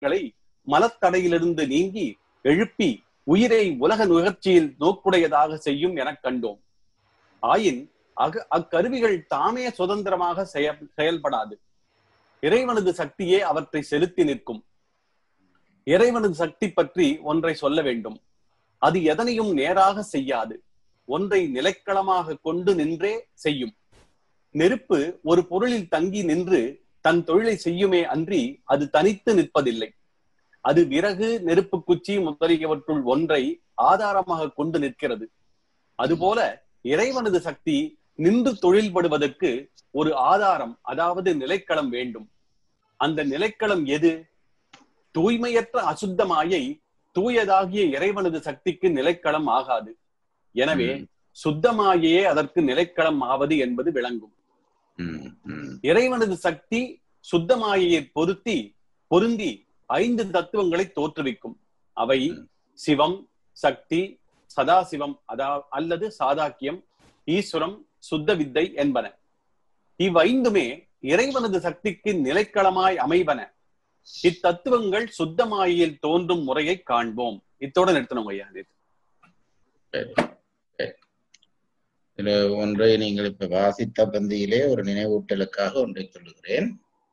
தத்துவங்களை மலத்தடையிலிருந்து நீங்கி எழுப்பி உயிரை உலக நுகர்ச்சியில் நோக்குடையதாக செய்யும் எனக் கண்டோம் ஆயின் அக அக்கருவிகள் தாமே சுதந்திரமாக செய செயல்படாது இறைவனது சக்தியே அவற்றை செலுத்தி நிற்கும் இறைவனது சக்தி பற்றி ஒன்றை சொல்ல வேண்டும் அது எதனையும் நேராக செய்யாது ஒன்றை நிலைக்களமாக கொண்டு நின்றே செய்யும் நெருப்பு ஒரு பொருளில் தங்கி நின்று தன் தொழிலை செய்யுமே அன்றி அது தனித்து நிற்பதில்லை அது விறகு நெருப்பு குச்சி முதலியவற்றுள் ஒன்றை ஆதாரமாக கொண்டு நிற்கிறது அதுபோல இறைவனது சக்தி நின்று தொழில்படுவதற்கு ஒரு ஆதாரம் அதாவது நிலைக்களம் வேண்டும் அந்த நிலைக்களம் எது தூய்மையற்ற அசுத்த மாயை தூயதாகிய இறைவனது சக்திக்கு நிலைக்களம் ஆகாது எனவே ம். சுத்தமாயே அதற்கு நிலைக்களம் ஆவது என்பது விளங்கும் ம், ம், இறைவனது சக்தி சுத்தமாயையை பொருத்தி பொருந்தி ஐந்து தத்துவங்களை தோற்றுவிக்கும் அவை ம். சிவம் சக்தி சதாசிவம் அதா அல்லது சாதாக்கியம் ஈஸ்வரம் சுத்த வித்தை என்பன இவ்வைந்துமே இறைவனது சக்திக்கு நிலைக்களமாய் அமைவன இத்தத்துவங்கள் சுத்தமாயில் தோன்றும் முறையை காண்போம் இத்தோட நிறுத்தணும் ஐயா நேத்து. சரி, சரி. இதுல ஒன்றை நீங்கள் இப்ப வாசித்த பந்தியிலே ஒரு நினைவூட்டலுக்காக ஒன்றை சொல்லுகிறேன்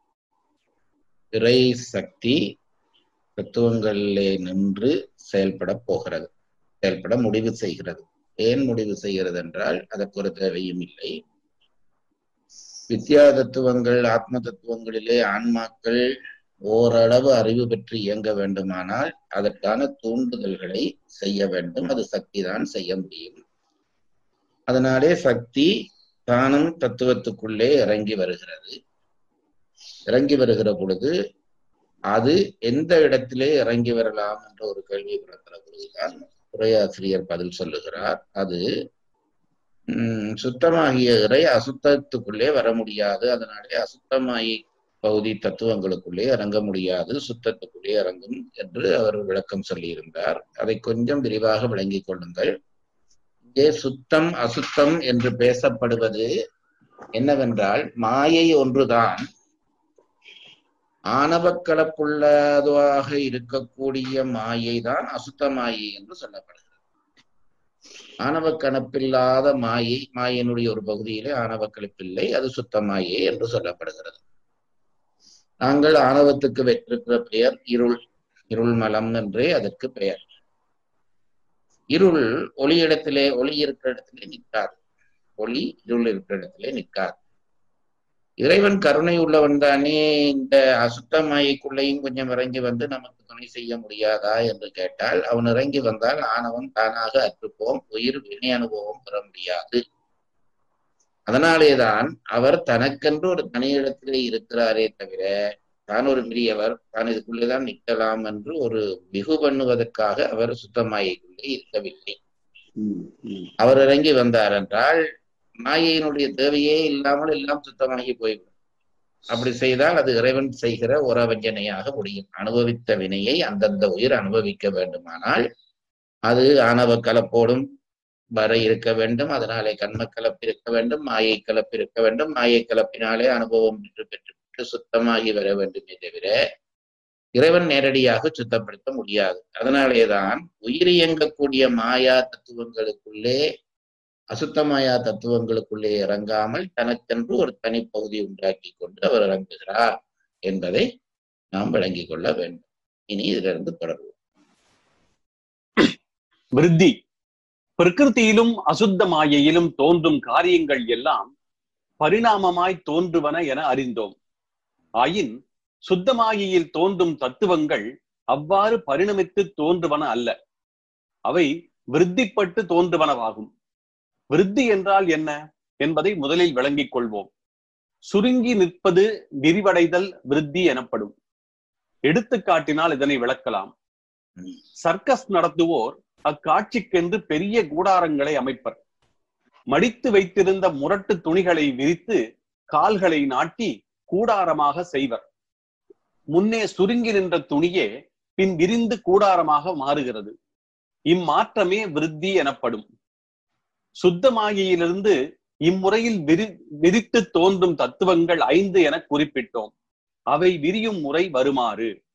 இறை சக்தி தத்துவங்களிலே நின்று செயல்பட போகிறது செயல்பட முடிவு செய்கிறது ஏன் முடிவு செய்கிறது என்றால் அதற்கு ஒரு தேவையும் இல்லை வித்யா தத்துவங்கள் ஆத்ம தத்துவங்களிலே ஆன்மாக்கள் ஓரளவு அறிவு பெற்று இயங்க வேண்டுமானால் அதற்கான தூண்டுதல்களை செய்ய வேண்டும் அது சக்தி தான் செய்ய முடியும் அதனாலே சக்தி தானும் தத்துவத்துக்குள்ளே இறங்கி வருகிறது இறங்கி வருகிற பொழுது அது எந்த இடத்திலே இறங்கி வரலாம் என்ற ஒரு கேள்வி பிறக்கிற பொழுதுதான் உரையாசிரியர் பதில் சொல்லுகிறார் அது உம் சுத்தமாகிய இறை அசுத்தத்துக்குள்ளே வர முடியாது அதனாலே அசுத்தமாகி பகுதி தத்துவங்களுக்குள்ளே இறங்க முடியாது சுத்தத்துக்குள்ளே இறங்கும் என்று அவர் விளக்கம் சொல்லியிருந்தார் அதை கொஞ்சம் விரிவாக விளங்கிக் கொள்ளுங்கள் இங்கே சுத்தம் அசுத்தம் என்று பேசப்படுவது என்னவென்றால் மாயை ஒன்றுதான் ஆணவக் கலப்புள்ளதாக இருக்கக்கூடிய மாயை தான் அசுத்த மாயை என்று சொல்லப்படுகிறது ஆணவ கணப்பில்லாத மாயை மாயினுடைய ஒரு பகுதியிலே ஆணவ கலப்பில்லை அது சுத்த மாயை என்று சொல்லப்படுகிறது நாங்கள் ஆணவத்துக்கு பெற்றிருக்கிற பெயர் இருள் இருள் மலம் என்றே அதற்கு பெயர் இருள் ஒளி இடத்திலே ஒளி இருக்கிற இடத்திலே நிற்காது ஒளி இருள் இருக்கிற இடத்திலே நிற்காது இறைவன் கருணை உள்ளவன் தானே இந்த அசுத்த மாயைக்குள்ளேயும் கொஞ்சம் இறங்கி வந்து நமக்கு துணை செய்ய முடியாதா என்று கேட்டால் அவன் இறங்கி வந்தால் ஆணவம் தானாக அற்றுப்போம் உயிர் வினை அனுபவம் பெற முடியாது அதனாலேதான் அவர் தனக்கென்று ஒரு தனியிடத்திலே இருக்கிறாரே தவிர தான் ஒரு பெரியவர் தான் இதுக்குள்ளேதான் நிற்கலாம் என்று ஒரு மிகு பண்ணுவதற்காக அவர் சுத்தமாயைக்குள்ளே இருக்கவில்லை அவர் இறங்கி வந்தார் என்றால் மாயையினுடைய தேவையே இல்லாமல் எல்லாம் சுத்தமாகி போய்விடும் அப்படி செய்தால் அது இறைவன் செய்கிற உறவஞ்சனையாக முடியும் அனுபவித்த வினையை அந்தந்த உயிர் அனுபவிக்க வேண்டுமானால் அது ஆணவ கலப்போடும் வர இருக்க வேண்டும் அதனாலே கண்ம கலப்பு இருக்க வேண்டும் மாயை கலப்பு இருக்க வேண்டும் மாயை கலப்பினாலே அனுபவம் பெற்று பெற்று பெற்று சுத்தமாகி வர வேண்டுமே தவிர இறைவன் நேரடியாக சுத்தப்படுத்த முடியாது அதனாலேதான் உயிர் இயங்கக்கூடிய மாயா தத்துவங்களுக்குள்ளே அசுத்தமாயா தத்துவங்களுக்குள்ளே இறங்காமல் தனக்கென்று ஒரு தனிப்பகுதி உண்டாக்கி கொண்டு அவர் இறங்குகிறார் என்பதை நாம் விளங்கிக் கொள்ள வேண்டும் இனி இதிலிருந்து தொடர்வோம் விருத்தி பிரகிருதியிலும் அசுத்த மாயையிலும் தோன்றும் காரியங்கள் எல்லாம் பரிணாமமாய் தோன்றுவன என அறிந்தோம் ஆயின் சுத்தமாயியில் தோன்றும் தத்துவங்கள் அவ்வாறு பரிணமித்து தோன்றுவன அல்ல அவை விருத்திப்பட்டு தோன்றுவனவாகும் விருத்தி என்றால் என்ன என்பதை முதலில் விளங்கிக் கொள்வோம் சுருங்கி நிற்பது விரிவடைதல் விருத்தி எனப்படும் எடுத்துக்காட்டினால் இதனை விளக்கலாம் சர்க்கஸ் நடத்துவோர் அக்காட்சிக்கென்று பெரிய கூடாரங்களை அமைப்பர் மடித்து வைத்திருந்த முரட்டு துணிகளை விரித்து கால்களை நாட்டி கூடாரமாக செய்வர் முன்னே சுருங்கி நின்ற துணியே பின் விரிந்து கூடாரமாக மாறுகிறது இம்மாற்றமே விருத்தி எனப்படும் சுத்தமாகியிலிருந்து இம்முறையில் விரி விரித்து தோன்றும் தத்துவங்கள் ஐந்து என குறிப்பிட்டோம் அவை விரியும் முறை வருமாறு